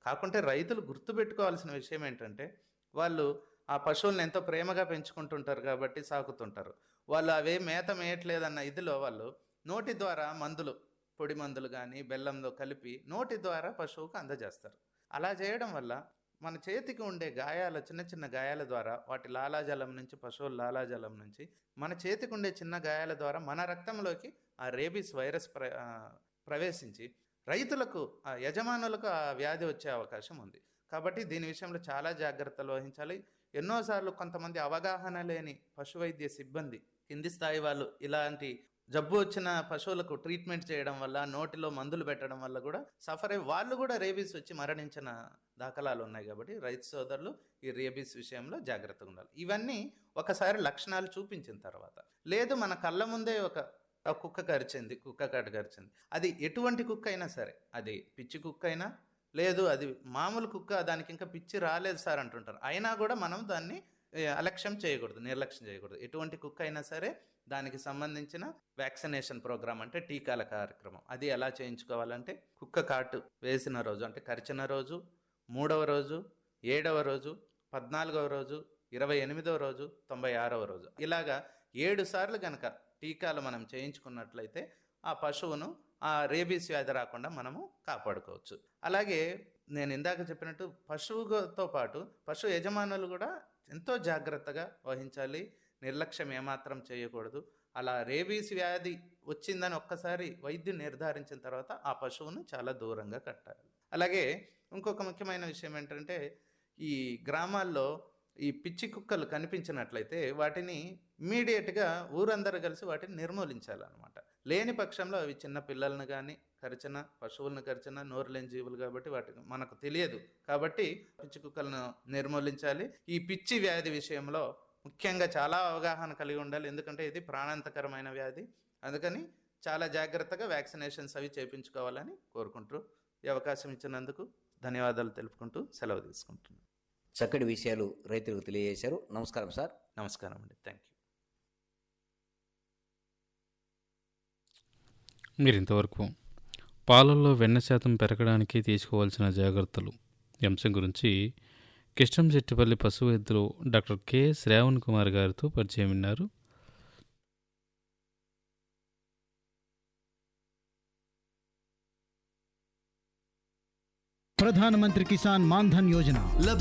కాకుంటే రైతులు గుర్తుపెట్టుకోవాల్సిన విషయం ఏంటంటే వాళ్ళు ఆ పశువులను ఎంతో ప్రేమగా పెంచుకుంటుంటారు కాబట్టి సాకుతుంటారు వాళ్ళు అవే మేత మేయట్లేదన్న ఇదిలో వాళ్ళు నోటి ద్వారా మందులు పొడి మందులు కానీ బెల్లంలో కలిపి నోటి ద్వారా పశువుకు అందజేస్తారు అలా చేయడం వల్ల మన చేతికి ఉండే గాయాల చిన్న చిన్న గాయాల ద్వారా వాటి లాలాజలం నుంచి పశువుల లాలాజలం నుంచి మన చేతికి ఉండే చిన్న గాయాల ద్వారా మన రక్తంలోకి ఆ రేబీస్ వైరస్ ప్ర ఆ, ప్రవేశించి రైతులకు ఆ యజమానులకు ఆ వ్యాధి వచ్చే అవకాశం ఉంది కాబట్టి దీని విషయంలో చాలా జాగ్రత్తలు వహించాలి ఎన్నోసార్లు కొంతమంది అవగాహన లేని పశువైద్య సిబ్బంది కింది స్థాయి వాళ్ళు ఇలాంటి జబ్బు వచ్చిన పశువులకు ట్రీట్మెంట్ చేయడం వల్ల నోటిలో మందులు పెట్టడం వల్ల కూడా సఫర్ అయ్యి వాళ్ళు కూడా రేబీస్ వచ్చి మరణించిన దాఖలాలు ఉన్నాయి కాబట్టి రైతు సోదరులు ఈ రేబీస్ విషయంలో జాగ్రత్తగా ఉండాలి ఇవన్నీ ఒకసారి లక్షణాలు చూపించిన తర్వాత లేదు మన కళ్ళ ముందే ఒక ఒక కుక్క కరిచింది కుక్క కాటు కరిచింది అది ఎటువంటి కుక్క అయినా సరే అది పిచ్చి కుక్క అయినా లేదు అది మామూలు కుక్క దానికి ఇంకా పిచ్చి రాలేదు సార్ అంటుంటారు అయినా కూడా మనం దాన్ని ఏ, అలక్ష్యం చేయకూడదు నిర్లక్ష్యం చేయకూడదు ఎటువంటి కుక్క అయినా సరే దానికి సంబంధించిన వ్యాక్సినేషన్ ప్రోగ్రామ్ అంటే టీకాల కార్యక్రమం అది ఎలా చేయించుకోవాలంటే కుక్క కాటు వేసిన రోజు అంటే కరిచిన రోజు మూడవ రోజు ఏడవ రోజు పద్నాలుగవ రోజు ఇరవై ఎనిమిదవ రోజు తొంభై ఆరవ రోజు ఇలాగా ఏడు సార్లు గనక టీకాలు మనం చేయించుకున్నట్లయితే ఆ పశువును ఆ రేబీస్ వ్యాధి రాకుండా మనము కాపాడుకోవచ్చు అలాగే నేను ఇందాక చెప్పినట్టు పశువుతో పాటు పశు యజమానులు కూడా ఎంతో జాగ్రత్తగా వహించాలి నిర్లక్ష్యం ఏమాత్రం చేయకూడదు అలా రేబీస్ వ్యాధి వచ్చిందని ఒక్కసారి వైద్యులు నిర్ధారించిన తర్వాత ఆ పశువును చాలా దూరంగా కట్టాలి అలాగే ఇంకొక ముఖ్యమైన విషయం ఏంటంటే ఈ గ్రామాల్లో ఈ పిచ్చి కుక్కలు కనిపించినట్లయితే వాటిని ఇమీడియట్గా ఊరందరూ కలిసి వాటిని నిర్మూలించాలన్నమాట లేని పక్షంలో అవి చిన్న పిల్లలను కానీ కరిచిన పశువులను కరిచిన నోరు లేని జీవులు కాబట్టి వాటికి మనకు తెలియదు కాబట్టి పిచ్చి కుక్కలను నిర్మూలించాలి ఈ పిచ్చి వ్యాధి విషయంలో ముఖ్యంగా చాలా అవగాహన కలిగి ఉండాలి ఎందుకంటే ఇది ప్రాణాంతకరమైన వ్యాధి అందుకని చాలా జాగ్రత్తగా వ్యాక్సినేషన్స్ అవి చేయించుకోవాలని కోరుకుంటూ ఈ అవకాశం ఇచ్చినందుకు ధన్యవాదాలు తెలుపుకుంటూ సెలవు తీసుకుంటున్నాను చక్కటి విషయాలు రైతులకు తెలియజేశారు నమస్కారం సార్ నమస్కారం అండి థ్యాంక్ యూ మీరు ఇంతవరకు పాలల్లో వెన్న శాతం పెరగడానికి తీసుకోవాల్సిన జాగ్రత్తలు ఈ అంశం గురించి కిష్టంశెట్టిపల్లి పశు వైద్యులు డాక్టర్ కె శ్రావణ్ కుమార్ గారితో పరిచయం విన్నారు ప్రధానమంత్రి కిసాన్ మాన్ధన్ యోజన